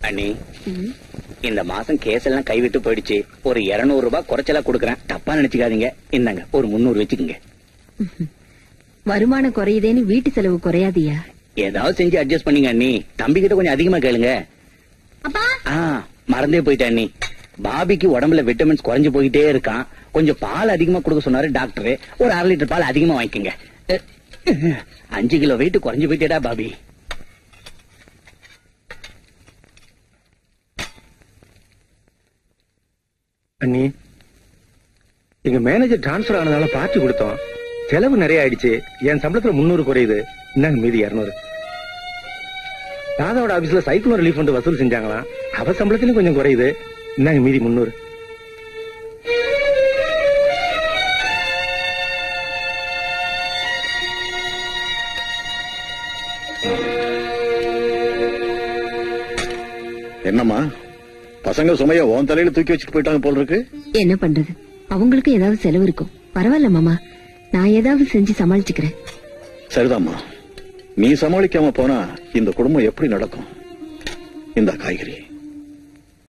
அண்ணி இந்த மாசம் கேஸ் எல்லாம் கைவிட்டு போயிடுச்சு ஒரு 200 ரூபாய் குறைச்சலா கொடுக்கறேன் தப்பா நினைச்சுக்காதீங்க இந்தாங்க ஒரு முந்நூறு வச்சுக்கோங்க வருமானம் குறையுதேன்னு வீட்டு செலவு குறையாதியா ஏதாவது செஞ்சு அட்ஜஸ்ட் பண்ணீங்க அண்ணி தம்பி கிட்ட கொஞ்சம் அதிகமா கேளுங்க அப்பா ஆ மறந்தே போயிட்டேன் அண்ணி பாபிக்கு உடம்புல விட்டமின்ஸ் குறைஞ்சு போயிட்டே இருக்கான் கொஞ்சம் பால் அதிகமா கொடுக்க சொன்னாரு டாக்டர் ஒரு அரை லிட்டர் பால் அதிகமா வாங்கிக்கோங்க அஹ், அஹ், அஞ்சு கிலோ வெயிட் குறைஞ்சு போயிட்டேடா பாபி அண்ணி எங்க மேனேஜர் டிரான்ஸ்பர் ஆனதால பார்ட்டி கொடுத்தோம் செலவு நிறைய ஆயிடுச்சு என் சம்பளத்துல முன்னூறு குறையுது இந்தாங்க மீதி இருநூறு தாதாவோட ஆபீஸ்ல சைக்கிள் ரிலீஃப் ஃபண்ட் வசூல் செஞ்சாங்களாம் அவ சம்பளத்திலும் கொஞ்சம் குறையுது இந்தாங்க மீதி முன்னூறு என்னம்மா பசங்க சுமைய உன் தலையில தூக்கி வச்சுட்டு போயிட்டாங்க போல இருக்கு என்ன பண்றது அவங்களுக்கு ஏதாவது செலவு இருக்கும் பரவாயில்ல மாமா நான் ஏதாவது செஞ்சு சமாளிச்சுக்கிறேன் சரிதாம்மா நீ சமாளிக்காம போனா இந்த குடும்பம் எப்படி நடக்கும் இந்த காய்கறி